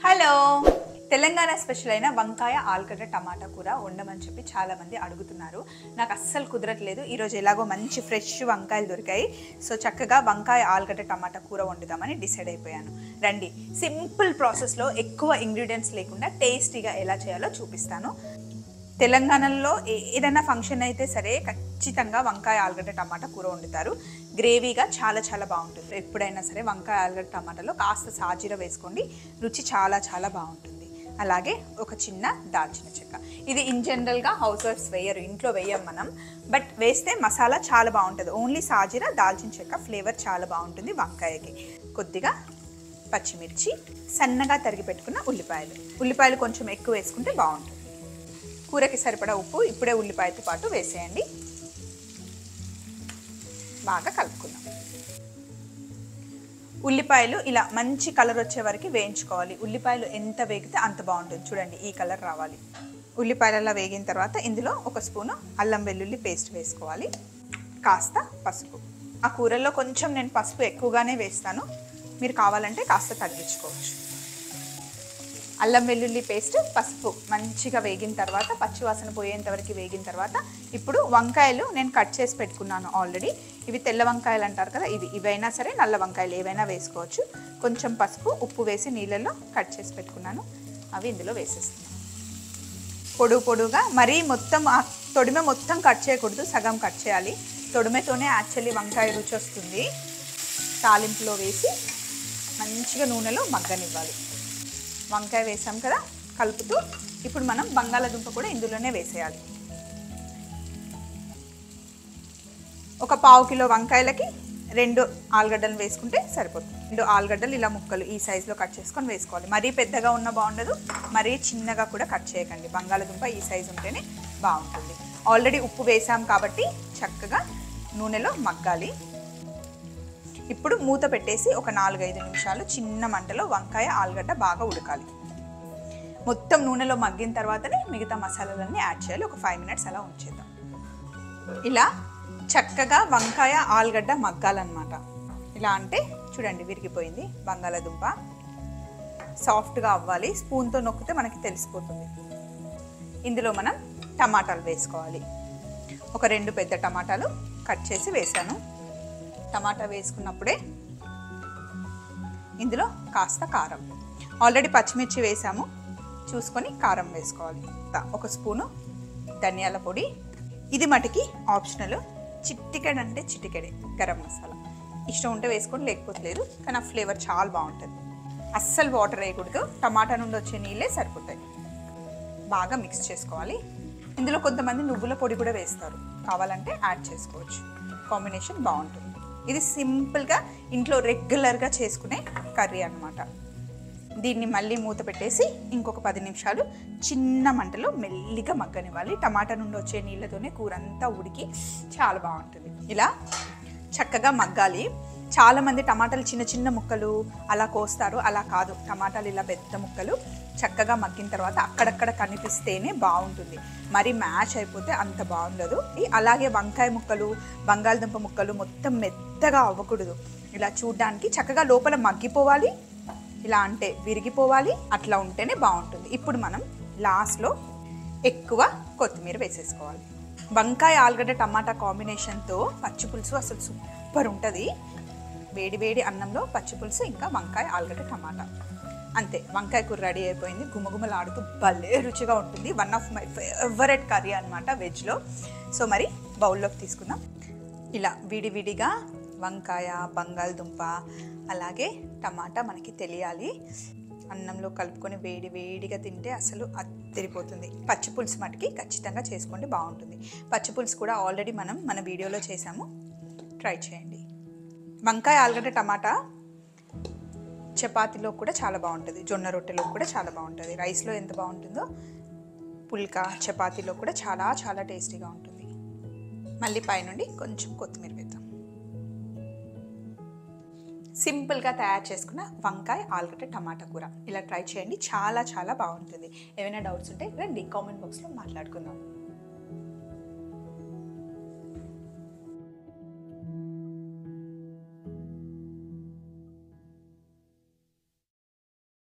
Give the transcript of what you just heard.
hello Telangana special అయిన వంకాయ ఆలుగడ్డ టమాటా కూర వండమని చెప్పి చాలా మంది అడుగుతున్నారు నాకు అస్సలు కుదరట్లేదు ఈరోజు ఎలాగో మంచి ఫ్రెష్ వంకాయలు దొరికాయి సో చక్కగా వంకాయ ఆలుగడ్డ టమాటా కూర వండుదామని డిసైడ్ అయిపోయాను రండి సింపుల్ ప్రాసెస్లో ఎక్కువ ఇంగ్రీడియంట్స్ లేకుండా టేస్టీగా ఎలా చేయాలో చూపిస్తాను తెలంగాణలో ఏ- ఏదైనా ఫంక్షన్ అయితే సరే ఖచ్చితంగా వంకాయ ఆలుగడ్డ టమాటా కూర వండుతారు గ్రేవీగా చాలా చాలా బాగుంటుంది ఎప్పుడైనా సరే వంకాయ ఆలుగడ్డ టమాటాలో కాస్త సాజీర వేసుకోండి రుచి చాలా చాలా బాగుంటుంది అలాగే ఒక చిన్న దాల్చిన చెక్క ఇది ఇన్ జనరల్గా హౌస్ వైఫ్స్ వేయరు ఇంట్లో వేయం మనం బట్ వేస్తే మసాలా చాలా బాగుంటుంది ఓన్లీ సాజీర దాల్చిన చెక్క ఫ్లేవర్ చాలా బాగుంటుంది వంకాయకి కొద్దిగా పచ్చిమిర్చి సన్నగా తరిగి పెట్టుకున్న ఉల్లిపాయలు ఉల్లిపాయలు కొంచెం ఎక్కువ వేసుకుంటే బాగుంటుంది కూరకి సరిపడా ఉప్పు ఇప్పుడే ఉల్లిపాయతో పాటు వేసేయండి బాగా కలుపుకుందాం ఉల్లిపాయలు ఇలా మంచి కలర్ వచ్చే వరకు వేయించుకోవాలి ఉల్లిపాయలు ఎంత వేగితే అంత బాగుంటుంది చూడండి ఈ కలర్ రావాలి ఉల్లిపాయలలో వేగిన తర్వాత ఇందులో ఒక స్పూను అల్లం వెల్లుల్లి పేస్ట్ వేసుకోవాలి కాస్త పసుపు ఆ కూరల్లో కొంచెం నేను పసుపు ఎక్కువగానే వేస్తాను మీరు కావాలంటే కాస్త తగ్గించుకోవచ్చు అల్లం వెల్లుల్లి పేస్ట్ పసుపు మంచిగా వేగిన తర్వాత పచ్చివాసన పోయేంత వరకు వేగిన తర్వాత ఇప్పుడు వంకాయలు నేను కట్ చేసి పెట్టుకున్నాను ఆల్రెడీ ఇవి తెల్ల వంకాయలు అంటారు కదా ఇవి ఇవైనా సరే నల్ల వంకాయలు ఏవైనా వేసుకోవచ్చు కొంచెం పసుపు ఉప్పు వేసి నీళ్ళల్లో కట్ చేసి పెట్టుకున్నాను అవి ఇందులో వేసేస్తున్నాను పొడుగు పొడుగా మరీ మొత్తం ఆ తొడిమె మొత్తం కట్ చేయకూడదు సగం కట్ చేయాలి తొడిమెతోనే యాక్చువల్లీ వంకాయ రుచి వస్తుంది తాలింపులో వేసి మంచిగా నూనెలో మగ్గనివ్వాలి వంకాయ వేసాం కదా కలుపుతూ ఇప్పుడు మనం బంగాళాదుంప కూడా ఇందులోనే వేసేయాలి ఒక పావు కిలో వంకాయలకి రెండు ఆలుగడ్డలు వేసుకుంటే సరిపోతుంది రెండు ఆలుగడ్డలు ఇలా ముక్కలు ఈ సైజులో కట్ చేసుకొని వేసుకోవాలి మరీ పెద్దగా ఉన్న బాగుండదు మరీ చిన్నగా కూడా కట్ చేయకండి బంగాళాదుంప ఈ సైజు ఉంటేనే బాగుంటుంది ఆల్రెడీ ఉప్పు వేసాం కాబట్టి చక్కగా నూనెలో మగ్గాలి ఇప్పుడు మూత పెట్టేసి ఒక నాలుగైదు నిమిషాలు చిన్న మంటలో వంకాయ ఆలుగడ్డ బాగా ఉడకాలి మొత్తం నూనెలో మగ్గిన తర్వాతనే మిగతా మసాలాలన్నీ యాడ్ చేయాలి ఒక ఫైవ్ మినిట్స్ అలా ఉంచేద్దాం ఇలా చక్కగా వంకాయ ఆలుగడ్డ మగ్గాలన్నమాట ఇలా అంటే చూడండి విరిగిపోయింది బంగాళాదుంప సాఫ్ట్గా అవ్వాలి స్పూన్తో నొక్కితే మనకి తెలిసిపోతుంది ఇందులో మనం టమాటాలు వేసుకోవాలి ఒక రెండు పెద్ద టమాటాలు కట్ చేసి వేసాను టమాటా వేసుకున్నప్పుడే ఇందులో కాస్త కారం ఆల్రెడీ పచ్చిమిర్చి వేసాము చూసుకొని కారం వేసుకోవాలి త- ఒక స్పూను ధనియాల పొడి ఇది మటుకి ఆప్షనల్ చిట్టికెడ్ అంటే చిట్టికెడే గరం మసాలా ఇష్టం ఉంటే వేసుకోండి లేకపోతే లేదు కానీ ఆ ఫ్లేవర్ చాలా బాగుంటుంది అస్సలు వాటర్ వేయకూడదు టమాటా నుండి వచ్చే నీళ్ళే సరిపోతాయి బాగా మిక్స్ చేసుకోవాలి ఇందులో కొంతమంది నువ్వుల పొడి కూడా వేస్తారు కావాలంటే యాడ్ చేసుకోవచ్చు కాంబినేషన్ బాగుంటుంది ఇది సింపుల్గా ఇంట్లో రెగ్యులర్గా చేసుకునే కర్రీ అన్నమాట దీన్ని మళ్ళీ మూత పెట్టేసి ఇంకొక పది నిమిషాలు చిన్న మంటలో మెల్లిగా మగ్గనివ్వాలి టమాటా నుండి వచ్చే నీళ్ళతోనే కూర అంతా ఉడికి చాలా బాగుంటుంది ఇలా చక్కగా మగ్గాలి చాలా మంది టమాటాలు చిన్న చిన్న ముక్కలు అలా కోస్తారు అలా కాదు టమాటాలు ఇలా పెద్ద ముక్కలు చక్కగా మగ్గిన తర్వాత అక్కడక్కడ కనిపిస్తేనే బాగుంటుంది మరి మ్యాచ్ అయిపోతే అంత బాగుండదు ఈ అలాగే వంకాయ ముక్కలు బంగాళదుంప ముక్కలు మొత్తం మెత్తగా అవ్వకూడదు ఇలా చూడ్డానికి చక్కగా లోపల మగ్గిపోవాలి ఇలా అంటే విరిగిపోవాలి అట్లా ఉంటేనే బాగుంటుంది ఇప్పుడు మనం లాస్ట్లో ఎక్కువ కొత్తిమీర వేసేసుకోవాలి వంకాయ ఆలుగడ్డ టమాటా కాంబినేషన్తో పచ్చి పులుసు అసలు సూపర్ ఉంటుంది వేడి వేడి అన్నంలో పచ్చి పులుసు ఇంకా వంకాయ ఆలుగడ్డ టమాటా అంతే వంకాయ కూర రెడీ అయిపోయింది గుమగుమలాడుతూ భలే రుచిగా ఉంటుంది one of my favourite curry అనమాట వెజ్లో సో మరి బౌల్లోకి తీసుకుందాం ఇలా విడివిడిగా వంకాయ బంగాళదుంప అలాగే టమాటా మనకి తెలియాలి అన్నంలో కలుపుకొని వేడి వేడిగా తింటే అసలు అద్దరిపోతుంది పచ్చి పులుసు మటుకి ఖచ్చితంగా చేసుకోండి బాగుంటుంది పచ్చి పులుసు కూడా ఆల్రెడీ మనం మన వీడియోలో చేసాము ట్రై చేయండి వంకాయ ఆలుగడ్డ టమాటా చపాతీలో కూడా చాలా బాగుంటుంది జొన్న రొట్టెలో కూడా చాలా బాగుంటుంది రైస్లో ఎంత బాగుంటుందో పుల్కా చపాతీలో కూడా చాలా చాలా టేస్టీగా ఉంటుంది మళ్ళీ పైనుండి కొంచెం కొత్తిమీర వేద్దాం సింపుల్గా తయారు చేసుకున్న వంకాయ ఆలుగడ్డ టమాటా కూర ఇలా ట్రై చేయండి చాలా చాలా బాగుంటుంది ఏమైనా డౌట్స్ ఉంటే రండి కామెంట్ బాక్స్లో మాట్లాడుకుందాం